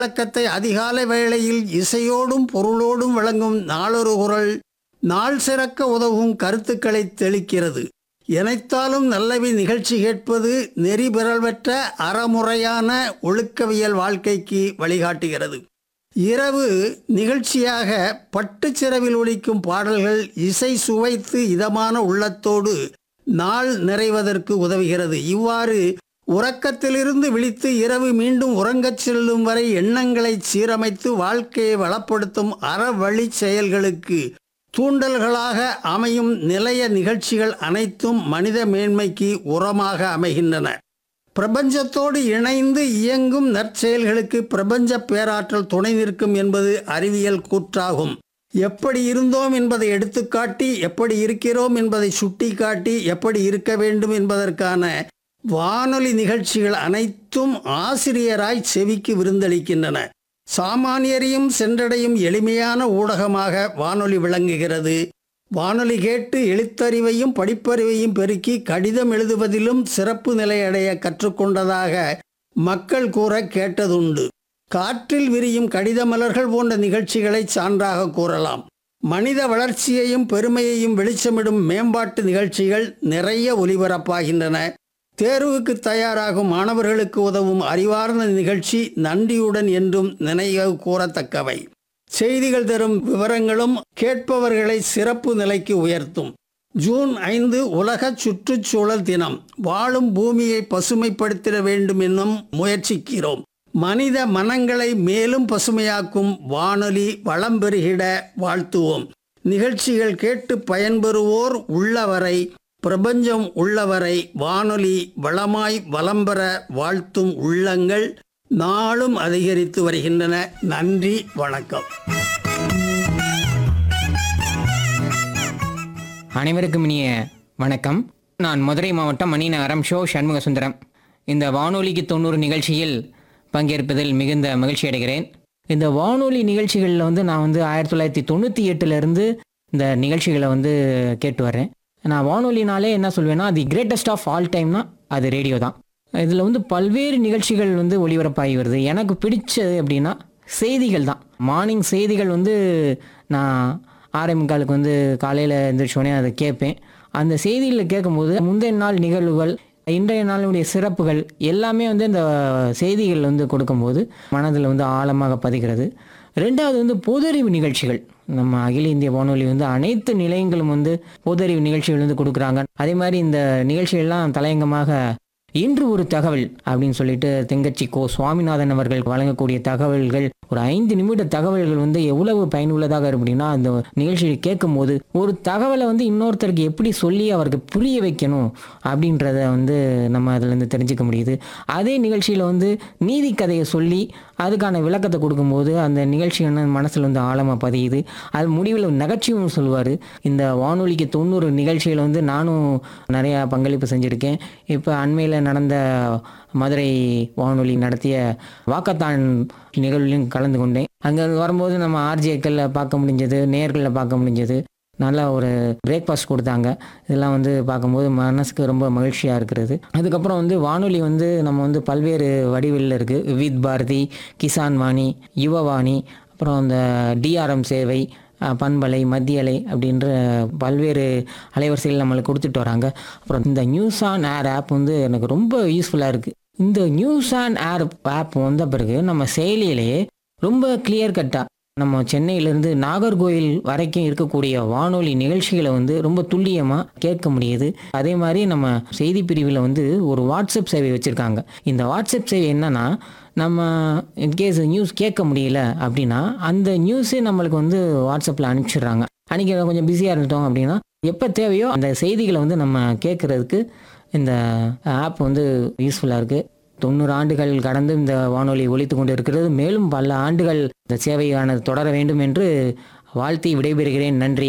விளக்கத்தை அதிகாலை வேளையில் இசையோடும் பொருளோடும் விளங்கும் நாளொரு குரல் நாள் சிறக்க உதவும் கருத்துக்களை தெளிக்கிறது எனைத்தாலும் நல்லவி நிகழ்ச்சி கேட்பது நெறி பெறல்பெற்ற அறமுறையான ஒழுக்கவியல் வாழ்க்கைக்கு வழிகாட்டுகிறது இரவு நிகழ்ச்சியாக பட்டுச்சிறவில் ஒலிக்கும் பாடல்கள் இசை சுவைத்து இதமான உள்ளத்தோடு நாள் நிறைவதற்கு உதவுகிறது இவ்வாறு உறக்கத்திலிருந்து விழித்து இரவு மீண்டும் உறங்கச் செல்லும் வரை எண்ணங்களை சீரமைத்து வாழ்க்கையை வளப்படுத்தும் அறவழி செயல்களுக்கு தூண்டல்களாக அமையும் நிலைய நிகழ்ச்சிகள் அனைத்தும் மனித மேன்மைக்கு உரமாக அமைகின்றன பிரபஞ்சத்தோடு இணைந்து இயங்கும் நற்செயல்களுக்கு பிரபஞ்ச பேராற்றல் துணை நிற்கும் என்பது அறிவியல் கூற்றாகும் எப்படி இருந்தோம் என்பதை எடுத்துக்காட்டி எப்படி இருக்கிறோம் என்பதை சுட்டிக்காட்டி எப்படி இருக்க வேண்டும் என்பதற்கான வானொலி நிகழ்ச்சிகள் அனைத்தும் ஆசிரியராய் செவிக்கு விருந்தளிக்கின்றன சாமானியரையும் சென்றடையும் எளிமையான ஊடகமாக வானொலி விளங்குகிறது வானொலி கேட்டு எழுத்தறிவையும் படிப்பறிவையும் பெருக்கி கடிதம் எழுதுவதிலும் சிறப்பு நிலையடைய கற்றுக்கொண்டதாக மக்கள் கூற கேட்டதுண்டு காற்றில் விரியும் கடித மலர்கள் போன்ற நிகழ்ச்சிகளை சான்றாக கூறலாம் மனித வளர்ச்சியையும் பெருமையையும் வெளிச்சமிடும் மேம்பாட்டு நிகழ்ச்சிகள் நிறைய ஒலிபரப்பாகின்றன தேர்வுக்கு தயாராகும் மாணவர்களுக்கு உதவும் அறிவார்ந்த நிகழ்ச்சி நன்றியுடன் என்றும் நினைவு கூறத்தக்கவை செய்திகள் தரும் விவரங்களும் கேட்பவர்களை சிறப்பு நிலைக்கு உயர்த்தும் ஜூன் ஐந்து உலக சுற்றுச்சூழல் தினம் வாழும் பூமியை பசுமைப்படுத்திட வேண்டும் என்னும் முயற்சிக்கிறோம் மனித மனங்களை மேலும் பசுமையாக்கும் வானொலி வளம் பெருகிட வாழ்த்துவோம் நிகழ்ச்சிகள் கேட்டு பயன்பெறுவோர் உள்ளவரை பிரபஞ்சம் உள்ளவரை வானொலி வளமாய் வளம்பெற வாழ்த்தும் உள்ளங்கள் நாளும் அதிகரித்து வருகின்றன நன்றி வணக்கம் அனைவருக்கும் இனிய வணக்கம் நான் மதுரை மாவட்டம் மணிநகரம் ஷோ சண்முக சுந்தரம் இந்த வானொலிக்கு தொண்ணூறு நிகழ்ச்சியில் பங்கேற்பதில் மிகுந்த மகிழ்ச்சி அடைகிறேன் இந்த வானொலி நிகழ்ச்சிகளில் வந்து நான் வந்து ஆயிரத்தி தொள்ளாயிரத்தி தொண்ணூற்றி எட்டுலேருந்து இந்த நிகழ்ச்சிகளை வந்து கேட்டு வரேன் நான் வானொலினாலே என்ன சொல்வேன்னா தி கிரேட்டஸ்ட் ஆஃப் ஆல் டைம்னா அது ரேடியோ தான் இதில் வந்து பல்வேறு நிகழ்ச்சிகள் வந்து ஒளிபரப்பாகி வருது எனக்கு பிடிச்சது அப்படின்னா செய்திகள் தான் மார்னிங் செய்திகள் வந்து நான் ஆறே முக்காலுக்கு வந்து காலையில் எழுந்திரிச்சோடனே அதை கேட்பேன் அந்த செய்திகளை கேட்கும்போது முந்தைய நாள் நிகழ்வுகள் இன்றைய நாளுடைய சிறப்புகள் எல்லாமே வந்து இந்த செய்திகள் வந்து கொடுக்கும்போது மனதில் வந்து ஆழமாக பதிகிறது ரெண்டாவது வந்து பொதறிவு நிகழ்ச்சிகள் நம்ம அகில இந்திய வானொலி வந்து அனைத்து நிலையங்களும் வந்து பொதறிவு நிகழ்ச்சிகள் வந்து கொடுக்குறாங்க அதே மாதிரி இந்த நிகழ்ச்சிகள்லாம் தலையங்கமாக இன்று ஒரு தகவல் அப்படின்னு சொல்லிட்டு தெங்கச்சி கோ சுவாமிநாதன் அவர்கள் வழங்கக்கூடிய தகவல்கள் ஒரு ஐந்து நிமிட தகவல்கள் வந்து எவ்வளவு பயனுள்ளதாக இருக்கும் அப்படின்னா அந்த நிகழ்ச்சியை கேட்கும் போது ஒரு தகவலை வந்து இன்னொருத்தருக்கு எப்படி சொல்லி அவருக்கு புரிய வைக்கணும் அப்படின்றத வந்து நம்ம அதுல இருந்து தெரிஞ்சுக்க முடியுது அதே நிகழ்ச்சியில் வந்து நீதி கதையை சொல்லி அதுக்கான விளக்கத்தை கொடுக்கும்போது அந்த நிகழ்ச்சி என்ன மனசில் வந்து ஆழமாக பதியுது அது முடிவில் நகைச்சுவும் சொல்லுவார் இந்த வானொலிக்கு தொண்ணூறு நிகழ்ச்சியில் வந்து நானும் நிறையா பங்களிப்பு செஞ்சுருக்கேன் இப்போ அண்மையில் நடந்த மதுரை வானொலி நடத்திய வாக்கத்தான் நிகழ்விலும் கலந்து கொண்டேன் அங்கே வரும்போது நம்ம ஆர்ஜிஏக்களில் பார்க்க முடிஞ்சது நேர்களில் பார்க்க முடிஞ்சது நல்லா ஒரு பிரேக்ஃபாஸ்ட் கொடுத்தாங்க இதெல்லாம் வந்து பார்க்கும்போது மனசுக்கு ரொம்ப மகிழ்ச்சியாக இருக்கிறது அதுக்கப்புறம் வந்து வானொலி வந்து நம்ம வந்து பல்வேறு வடிவில் இருக்குது வித் பாரதி கிசான் வாணி யுவவாணி அப்புறம் இந்த டிஆர்எம் சேவை அஹ், பண்பலை மத்தியலை அப்படின்ற பல்வேறு அலைவரிசைகள் நம்மளுக்கு கொடுத்துட்டு வராங்க அப்புறம் இந்த நியூஸ் ஆன் ஏர் ஆப் வந்து எனக்கு ரொம்ப யூஸ்ஃபுல்லாக இருக்குது இந்த நியூஸ் ஆன் ஏர் ஆப் வந்த பிறகு நம்ம செயலியிலேயே ரொம்ப கிளியர் கட்டாக நம்ம சென்னையிலேருந்து நாகர்கோயில் வரைக்கும் இருக்கக்கூடிய வானொலி நிகழ்ச்சிகளை வந்து ரொம்ப துல்லியமாக கேட்க முடியுது அதே மாதிரி நம்ம செய்தி பிரிவில் வந்து ஒரு வாட்ஸ்அப் சேவை வச்சுருக்காங்க இந்த வாட்ஸ்அப் சேவை என்னன்னா நம்ம இன்கேஸ் நியூஸ் கேட்க முடியல அப்படின்னா அந்த நியூஸே நம்மளுக்கு வந்து வாட்ஸ்அப்பில் அனுப்பிச்சிடுறாங்க அன்றைக்கி கொஞ்சம் பிஸியாக இருந்துட்டோம் அப்படின்னா எப்போ தேவையோ அந்த செய்திகளை வந்து நம்ம கேட்குறதுக்கு இந்த ஆப் வந்து யூஸ்ஃபுல்லாக இருக்குது தொண்ணூறு ஆண்டுகள் கடந்து இந்த வானொலி ஒலித்து கொண்டு இருக்கிறது மேலும் பல ஆண்டுகள் இந்த சேவையானது தொடர வேண்டும் என்று வாழ்த்தி விடைபெறுகிறேன் நன்றி